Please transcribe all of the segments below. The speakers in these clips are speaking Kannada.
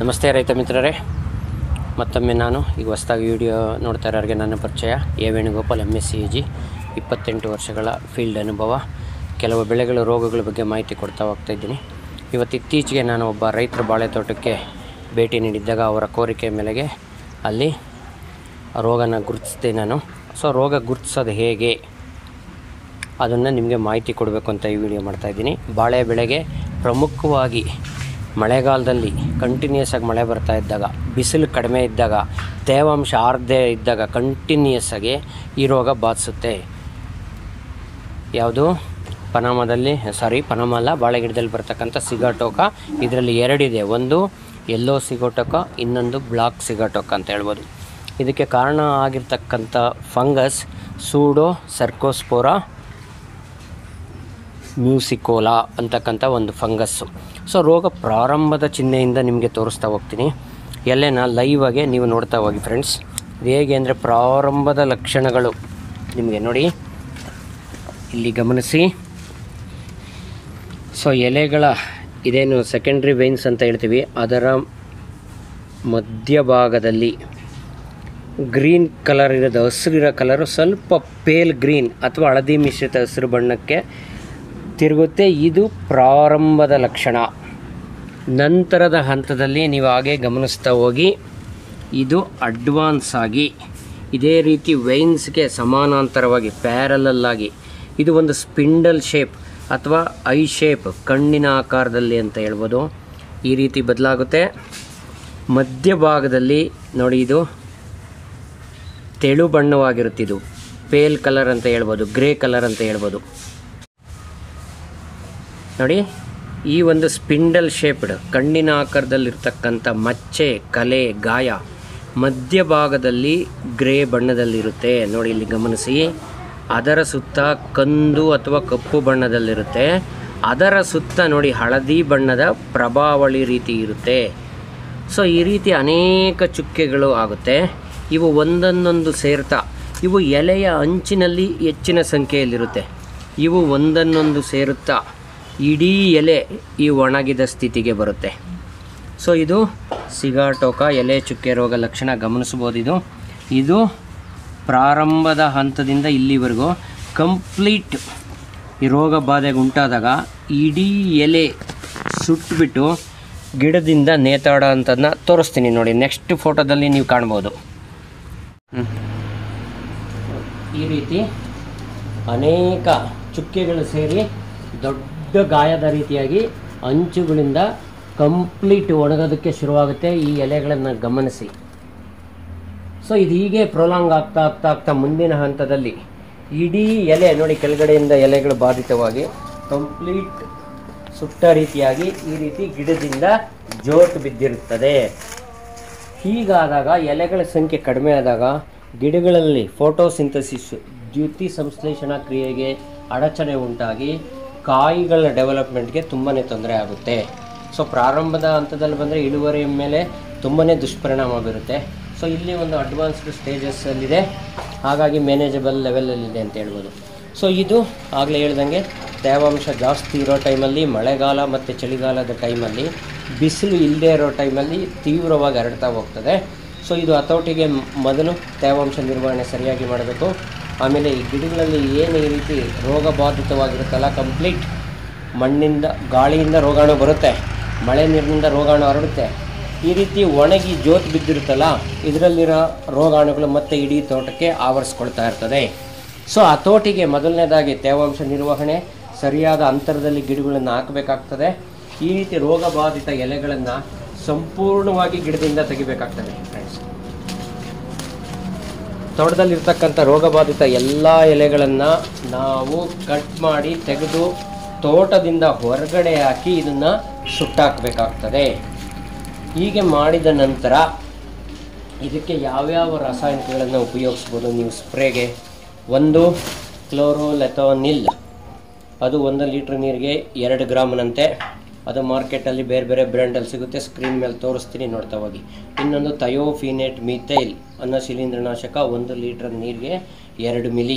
ನಮಸ್ತೆ ರೈತ ಮಿತ್ರರೇ ಮತ್ತೊಮ್ಮೆ ನಾನು ಈಗ ಹೊಸದಾಗಿ ವಿಡಿಯೋ ನೋಡ್ತಾ ಇರೋರಿಗೆ ನನ್ನ ಪರಿಚಯ A Venugopal M S C G ಇಪ್ಪತ್ತೆಂಟು ವರ್ಷಗಳ ಫೀಲ್ಡ್ ಅನುಭವ ಕೆಲವು ಬೆಳೆಗಳ ರೋಗಗಳ ಬಗ್ಗೆ ಮಾಹಿತಿ ಕೊಡ್ತಾ ಹೋಗ್ತಾ ಇದ್ದೀನಿ ಇವತ್ತು ಇತ್ತೀಚೆಗೆ ನಾನು ಒಬ್ಬ ರೈತರ ಬಾಳೆ ತೋಟಕ್ಕೆ ಭೇಟಿ ನೀಡಿದ್ದಾಗ ಅವರ ಕೋರಿಕೆ ಮೇಲೆಗೆ ಅಲ್ಲಿ ರೋಗನ ಗುರುತಿಸಿದೆ ನಾನು ಸೊ ರೋಗ ಗುರುತಿಸೋದು ಹೇಗೆ ಅದನ್ನು ನಿಮಗೆ ಮಾಹಿತಿ ಕೊಡಬೇಕು ಅಂತ ಈ ವಿಡಿಯೋ ಮಾಡ್ತಾಯಿದ್ದೀನಿ ಬಾಳೆ ಬೆಳೆಗೆ ಪ್ರಮುಖವಾಗಿ ಮಳೆಗಾಲದಲ್ಲಿ ಕಂಟಿನ್ಯೂಸ್ ಆಗಿ ಮಳೆ ಬರ್ತಾ ಇದ್ದಾಗ ಬಿಸಿಲು ಕಡಿಮೆ ಇದ್ದಾಗ ತೇವಾಂಶ ಆರ್ದೇ ಇದ್ದಾಗ ಕಂಟಿನ್ಯೂಸ್ ಆಗಿ ಈ ರೋಗ ಬಾಧಿಸುತ್ತೆ ಯಾವುದು ಪನಾಮದಲ್ಲಿ ಸಾರಿ ಪನಾಮ ಅಲ್ಲ ಬಾಳೆ ಗಿಡದಲ್ಲಿ ಬರ್ತಕ್ಕಂಥ ಸಿಗಾಟೋಕ ಇದರಲ್ಲಿ ಎರಡಿದೆ ಒಂದು ಎಲ್ಲೋ ಸಿಗೋಟೋಕ ಇನ್ನೊಂದು ಬ್ಲಾಕ್ ಸಿಗಾಟೋಕ ಅಂತ ಹೇಳ್ಬೋದು ಇದಕ್ಕೆ ಕಾರಣ ಆಗಿರ್ತಕ್ಕಂಥ ಫಂಗಸ್ ಸೂಡೋ ಸರ್ಕೋಸ್ಪೋರಾ ಮ್ಯೂಸಿಕೋಲಾ ಅಂತಕ್ಕಂಥ ಒಂದು ಫಂಗಸ್ಸು ಸೊ ರೋಗ ಪ್ರಾರಂಭದ ಚಿಹ್ನೆಯಿಂದ ನಿಮಗೆ ತೋರಿಸ್ತಾ ಹೋಗ್ತೀನಿ ಎಲೆನ ಲೈವ್ ಆಗಿ ನೀವು ನೋಡ್ತಾ ಹೋಗಿ ಫ್ರೆಂಡ್ಸ್ ಇದು ಹೇಗೆ ಅಂದರೆ ಪ್ರಾರಂಭದ ಲಕ್ಷಣಗಳು ನಿಮಗೆ ನೋಡಿ ಇಲ್ಲಿ ಗಮನಿಸಿ ಸೊ ಎಲೆಗಳ ಇದೇನು ಸೆಕೆಂಡ್ರಿ ವೈನ್ಸ್ ಅಂತ ಹೇಳ್ತೀವಿ ಅದರ ಮಧ್ಯಭಾಗದಲ್ಲಿ ಗ್ರೀನ್ ಕಲರ್ ಇರೋದು ಹಸಿರಿರೋ ಕಲರು ಸ್ವಲ್ಪ ಪೇಲ್ ಗ್ರೀನ್ ಅಥವಾ ಹಳದಿ ಮಿಶ್ರಿತ ಹಸಿರು ಬಣ್ಣಕ್ಕೆ ತಿರುಗುತ್ತೆ ಇದು ಪ್ರಾರಂಭದ ಲಕ್ಷಣ ನಂತರದ ಹಂತದಲ್ಲಿ ನೀವು ಹಾಗೆ ಗಮನಿಸ್ತಾ ಹೋಗಿ ಇದು ಅಡ್ವಾನ್ಸ್ ಆಗಿ ಇದೇ ರೀತಿ ವೈನ್ಸ್ಗೆ ಸಮಾನಾಂತರವಾಗಿ ಪ್ಯಾರಲಲ್ಲಾಗಿ ಇದು ಒಂದು ಸ್ಪಿಂಡಲ್ ಶೇಪ್ ಅಥವಾ ಐ ಶೇಪ್ ಕಣ್ಣಿನ ಆಕಾರದಲ್ಲಿ ಅಂತ ಹೇಳ್ಬೋದು ಈ ರೀತಿ ಬದಲಾಗುತ್ತೆ ಮಧ್ಯಭಾಗದಲ್ಲಿ ನೋಡಿ ಇದು ತೆಳು ಬಣ್ಣವಾಗಿರುತ್ತೆ ಇದು ಪೇಲ್ ಕಲರ್ ಅಂತ ಹೇಳ್ಬೋದು ಗ್ರೇ ಕಲರ್ ಅಂತ ಹೇಳ್ಬೋದು ನೋಡಿ ಈ ಒಂದು ಸ್ಪಿಂಡಲ್ ಶೇಪ್ಡ್ ಕಣ್ಣಿನ ಆಕಾರದಲ್ಲಿರ್ತಕ್ಕಂಥ ಮಚ್ಚೆ ಕಲೆ ಗಾಯ ಮಧ್ಯಭಾಗದಲ್ಲಿ ಗ್ರೇ ಬಣ್ಣದಲ್ಲಿರುತ್ತೆ ನೋಡಿ ಇಲ್ಲಿ ಗಮನಿಸಿ ಅದರ ಸುತ್ತ ಕಂದು ಅಥವಾ ಕಪ್ಪು ಬಣ್ಣದಲ್ಲಿರುತ್ತೆ ಅದರ ಸುತ್ತ ನೋಡಿ ಹಳದಿ ಬಣ್ಣದ ಪ್ರಭಾವಳಿ ರೀತಿ ಇರುತ್ತೆ ಸೊ ಈ ರೀತಿ ಅನೇಕ ಚುಕ್ಕೆಗಳು ಆಗುತ್ತೆ ಇವು ಒಂದನ್ನೊಂದು ಸೇರ್ತಾ ಇವು ಎಲೆಯ ಅಂಚಿನಲ್ಲಿ ಹೆಚ್ಚಿನ ಸಂಖ್ಯೆಯಲ್ಲಿರುತ್ತೆ ಇವು ಒಂದನ್ನೊಂದು ಸೇರುತ್ತಾ ಇಡೀ ಎಲೆ ಈ ಒಣಗಿದ ಸ್ಥಿತಿಗೆ ಬರುತ್ತೆ ಸೊ ಇದು ಸಿಗಾಟೋಕ ಎಲೆ ಚುಕ್ಕೆ ರೋಗ ಲಕ್ಷಣ ಗಮನಿಸ್ಬೋದು ಇದು ಇದು ಪ್ರಾರಂಭದ ಹಂತದಿಂದ ಇಲ್ಲಿವರೆಗೂ ಕಂಪ್ಲೀಟ್ ಈ ರೋಗ ಬಾಧೆಗೆ ಉಂಟಾದಾಗ ಇಡೀ ಎಲೆ ಸುಟ್ಬಿಟ್ಟು ಗಿಡದಿಂದ ನೇತಾಡೋ ಅಂಥದ್ದನ್ನ ತೋರಿಸ್ತೀನಿ ನೋಡಿ ನೆಕ್ಸ್ಟ್ ಫೋಟೋದಲ್ಲಿ ನೀವು ಕಾಣ್ಬೋದು ಹ್ಮ್. ಈ ರೀತಿ ಅನೇಕ ಚುಕ್ಕೆಗಳು ಸೇರಿ ದೊಡ್ಡ ಗಾಯದ ರೀತಿಯಾಗಿ ಅಂಚುಗಳಿಂದ ಕಂಪ್ಲೀಟ್ ಒಣಗೋದಕ್ಕೆ ಶುರುವಾಗುತ್ತೆ ಈ ಎಲೆಗಳನ್ನು ಗಮನಿಸಿ ಸೊ ಇದು ಹೀಗೆ ಪ್ರೊಲಾಂಗ್ ಆಗ್ತಾ ಆಗ್ತಾ ಆಗ್ತಾ ಮುಂದಿನ ಹಂತದಲ್ಲಿ ಇಡೀ ಎಲೆ ನೋಡಿ ಕೆಳಗಡೆಯಿಂದ ಎಲೆಗಳು ಬಾಧಿತವಾಗಿ ಕಂಪ್ಲೀಟ್ ಸುಟ್ಟ ರೀತಿಯಾಗಿ ಈ ರೀತಿ ಗಿಡದಿಂದ ಜೋತು ಬಿದ್ದಿರುತ್ತದೆ ಹೀಗಾದಾಗ ಎಲೆಗಳ ಸಂಖ್ಯೆ ಕಡಿಮೆ ಆದಾಗ ಗಿಡಗಳಲ್ಲಿ ಫೋಟೋಸಿಂಥಸಿಸ್ ದ್ಯುತಿ ಸಂಶ್ಲೇಷಣಾ ಕ್ರಿಯೆಗೆ ಅಡಚಣೆ ಉಂಟಾಗಿ ಕಾಯಿಗಳ ಡೆವಲಪ್ಮೆಂಟ್ಗೆ ತುಂಬಾ ತೊಂದರೆ ಆಗುತ್ತೆ ಸೊ ಪ್ರಾರಂಭದ ಹಂತದಲ್ಲಿ ಬಂದರೆ ಇಳುವರಿಯ ಮೇಲೆ ತುಂಬಾ ದುಷ್ಪರಿಣಾಮ ಬೀರುತ್ತೆ ಸೊ ಇಲ್ಲಿ ಒಂದು ಅಡ್ವಾನ್ಸ್ಡ್ ಸ್ಟೇಜಸ್ಸಲ್ಲಿದೆ ಹಾಗಾಗಿ ಮ್ಯಾನೇಜಬಲ್ ಲೆವೆಲಲ್ಲಿದೆ ಅಂತ ಹೇಳ್ಬೋದು ಸೊ ಇದು ಆಗಲೇ ಹೇಳ್ದಂಗೆ ತೇವಾಂಶ ಜಾಸ್ತಿ ಇರೋ ಟೈಮಲ್ಲಿ ಮಳೆಗಾಲ ಮತ್ತು ಚಳಿಗಾಲದ ಟೈಮಲ್ಲಿ ಬಿಸಿಲು ಇಲ್ಲದೆ ಇರೋ ಟೈಮಲ್ಲಿ ತೀವ್ರವಾಗಿ ಹರಡ್ತಾ ಹೋಗ್ತದೆ ಸೊ ಇದು ಹತೋಟಿಗೆ ಮ್- ಮೊದಲು ತೇವಾಂಶ ನಿರ್ವಹಣೆ ಸರಿಯಾಗಿ ಮಾಡಬೇಕು ಆಮೇಲೆ ಈ ಗಿಡಗಳಲ್ಲಿ ಏನು ಈ ರೀತಿ ರೋಗ ಬಾಧಿತವಾಗಿರುತ್ತಲ್ಲ ಕಂಪ್ಲೀಟ್ ಮಣ್ಣಿಂದ ಗಾಳಿಯಿಂದ ರೋಗಾಣು ಬರುತ್ತೆ ಮಳೆ ನೀರಿನಿಂದ ರೋಗಾಣು ಹರಡುತ್ತೆ ಈ ರೀತಿ ಒಣಗಿ ಜೋತ್ ಬಿದ್ದಿರುತ್ತಲ್ಲ ಇದರಲ್ಲಿರೋ ರೋಗಾಣುಗಳು ಮತ್ತೆ ಇಡೀ ತೋಟಕ್ಕೆ ಆವರಿಸ್ಕೊಳ್ತಾ ಇರ್ತದೆ ಸೊ ಹತೋಟಿಗೆ ಮೊದಲನೇದಾಗಿ ತೇವಾಂಶ ನಿರ್ವಹಣೆ ಸರಿಯಾದ ಅಂತರದಲ್ಲಿ ಗಿಡಗಳನ್ನು ಹಾಕಬೇಕಾಗ್ತದೆ ಈ ರೀತಿ ರೋಗ ಬಾಧಿತ ಎಲೆಗಳನ್ನು ಸಂಪೂರ್ಣವಾಗಿ ಗಿಡದಿಂದ ತೆಗಿಬೇಕಾಗ್ತದೆ ಫ್ರೆಂಡ್ಸ್ ತೋಟದಲ್ಲಿರ್ತಕ್ಕಂಥ ರೋಗಬಾಧಿತ ಎಲ್ಲ ಎಲೆಗಳನ್ನು ನಾವು ಕಟ್ ಮಾಡಿ ತೆಗೆದು ತೋಟದಿಂದ ಹೊರಗಡೆ ಹಾಕಿ ಇದನ್ನು ಸುಟ್ಟಾಕಬೇಕಾಗ್ತದೆ ಹೀಗೆ ಮಾಡಿದ ನಂತರ ಇದಕ್ಕೆ ಯಾವ್ಯಾವ ರಾಸಾಯನಿಕಗಳನ್ನು ಉಪಯೋಗಿಸ್ಬೋದು ನೀವು ಸ್ಪ್ರೇಗೆ ಒಂದು ಕ್ಲೋರೋಲೆಥೋನಿಲ್ ಅದು ಒಂದು ಲೀಟ್ರ್ ನೀರಿಗೆ ಎರಡು ಗ್ರಾಮ್ನಂತೆ ಅದು ಮಾರ್ಕೆಟಲ್ಲಿ ಬೇರೆ ಬೇರೆ ಬ್ರ್ಯಾಂಡಲ್ಲಿ ಸಿಗುತ್ತೆ ಸ್ಕ್ರೀನ್ ಮೇಲೆ ತೋರಿಸ್ತೀನಿ ನೋಡ್ತಾ ಹೋಗಿ ಇನ್ನೊಂದು ಥಯೋಫಿನೇಟ್ ಮಿಥೈಲ್ ಅನ್ನೋ ಶಿಲೀಂಧ್ರನಾಶಕ ಒಂದು ಲೀಟ್ರ್ ನೀರಿಗೆ ಎರಡು ಮಿಲಿ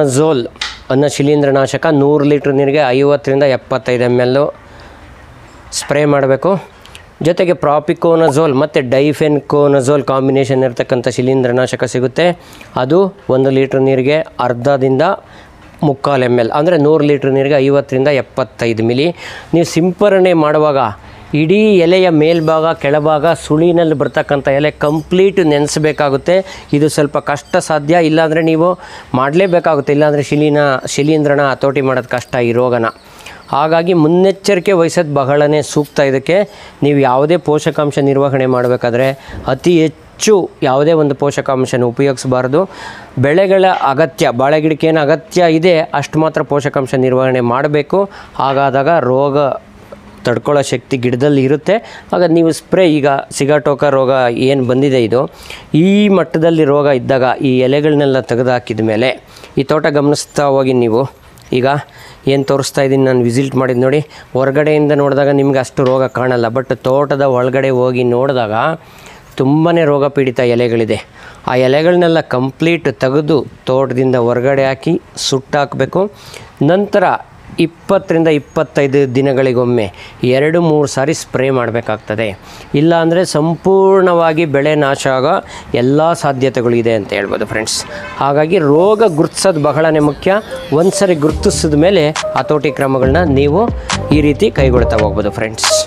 ಪ್ರಾಪಿಕೋನಜೋಲ್ ಅನ್ನೋ ಶಿಲೀಂಧ್ರನಾಶಕ ನೂರು ಲೀಟ್ರ್ ನೀರಿಗೆ ಐವತ್ತರಿಂದ ಎಪ್ಪತ್ತೈದು ಎಮ್ ಎಲ್ಲು ಸ್ಪ್ರೇ ಮಾಡಬೇಕು ಜೊತೆಗೆ ಪ್ರಾಪಿಕೋನಜೋಲ್ ಮತ್ತು ಡೈಫೆನ್ಕೋನಜೋಲ್ ಕಾಂಬಿನೇಷನ್ ಇರತಕ್ಕಂಥ ಶಿಲೀಂಧ್ರನಾಶಕ ಸಿಗುತ್ತೆ ಅದು ಒಂದು ಲೀಟ್ರ್ ನೀರಿಗೆ ಅರ್ಧದಿಂದ ಮುಕ್ಕಾಲು ಎಮ್ ಎಲ್ ಅಂದರೆ ನೂರು ಲೀಟ್ರ್ ನೀರಿಗೆ ಐವತ್ತರಿಂದ ಎಪ್ಪತ್ತೈದು ಮಿಲಿ ನೀವು ಸಿಂಪರಣೆ ಮಾಡುವಾಗ ಇಡೀ ಎಲೆಯ ಮೇಲ್ಭಾಗ ಕೆಳಭಾಗ ಸುಳಿನಲ್ಲಿ ಬರ್ತಕ್ಕಂಥ ಎಲೆ ಕಂಪ್ಲೀಟ್ ನೆನೆಸಬೇಕಾಗುತ್ತೆ ಇದು ಸ್ವಲ್ಪ ಕಷ್ಟ ಸಾಧ್ಯ ಇಲ್ಲಾಂದರೆ ನೀವು ಮಾಡಲೇಬೇಕಾಗುತ್ತೆ ಇಲ್ಲಾಂದರೆ ಶಿಲೀನ ಶಿಲೀಂಧ್ರನ ಹತೋಟಿ ಮಾಡೋದು ಕಷ್ಟ ಈ ರೋಗನ ಹಾಗಾಗಿ ಮುನ್ನೆಚ್ಚರಿಕೆ ವಹಿಸೋದು ಬಹಳನೇ ಸೂಕ್ತ ಇದಕ್ಕೆ ನೀವು ಯಾವುದೇ ಪೋಷಕಾಂಶ ನಿರ್ವಹಣೆ ಮಾಡಬೇಕಾದ್ರೆ ಅತಿ ಹೆಚ್ಚು ಯಾವುದೇ ಒಂದು ಪೋಷಕಾಂಶನ ಉಪಯೋಗಿಸಬಾರ್ದು ಬೆಳೆಗಳ ಅಗತ್ಯ ಬಾಳೆ ಗಿಡಕ್ಕೆ ಏನು ಅಗತ್ಯ ಇದೆ ಅಷ್ಟು ಮಾತ್ರ ಪೋಷಕಾಂಶ ನಿರ್ವಹಣೆ ಮಾಡಬೇಕು ಹಾಗಾದಾಗ ರೋಗ ತಡ್ಕೊಳ್ಳೋ ಶಕ್ತಿ ಗಿಡದಲ್ಲಿ ಇರುತ್ತೆ ಆಗ ನೀವು ಸ್ಪ್ರೇ ಈಗ ಸಿಗಾಟೋಕ ರೋಗ ಏನು ಬಂದಿದೆ ಇದು ಈ ಮಟ್ಟದಲ್ಲಿ ರೋಗ ಇದ್ದಾಗ ಈ ಎಲೆಗಳನ್ನೆಲ್ಲ ತೆಗೆದುಹಾಕಿದ ಮೇಲೆ ಈ ತೋಟ ಗಮನಿಸ್ತಾ ಹೋಗಿ ನೀವು ಈಗ ಏನು ತೋರಿಸ್ತಾ ಇದ್ದೀನಿ ನಾನು ವಿಸಿಟ್ ಮಾಡಿದ್ದು ನೋಡಿ ಹೊರಗಡೆಯಿಂದ ನೋಡಿದಾಗ ನಿಮಗೆ ಅಷ್ಟು ರೋಗ ಕಾಣಲ್ಲ ಬಟ್ ತೋಟದ ಒಳಗಡೆ ಹೋಗಿ ನೋಡಿದಾಗ ತುಂಬಾ ರೋಗ ಪೀಡಿತ ಎಲೆಗಳಿದೆ ಆ ಎಲೆಗಳನ್ನೆಲ್ಲ ಕಂಪ್ಲೀಟ್ ತೆಗೆದು ತೋಟದಿಂದ ಹೊರಗಡೆ ಹಾಕಿ ಸುಟ್ಟಾಕಬೇಕು ನಂತರ ಇಪ್ಪತ್ತರಿಂದ ಇಪ್ಪತ್ತೈದು ದಿನಗಳಿಗೊಮ್ಮೆ ಎರಡು ಮೂರು ಸಾರಿ ಸ್ಪ್ರೇ ಮಾಡಬೇಕಾಗ್ತದೆ ಇಲ್ಲಾಂದರೆ ಸಂಪೂರ್ಣವಾಗಿ ಬೆಳೆ ನಾಶ ಆಗೋ ಎಲ್ಲ ಸಾಧ್ಯತೆಗಳು ಇದೆ ಅಂತ ಹೇಳ್ಬೋದು ಫ್ರೆಂಡ್ಸ್ ಹಾಗಾಗಿ ರೋಗ ಗುರ್ತಿಸೋದು ಬಹಳನೇ ಮುಖ್ಯ ಒಂದು ಸರಿ ಗುರುತಿಸಿದ ಮೇಲೆ ಹತೋಟಿ ಕ್ರಮಗಳನ್ನ ನೀವು ಈ ರೀತಿ ಕೈಗೊಳ್ತಾ ಹೋಗ್ಬೋದು ಫ್ರೆಂಡ್ಸ್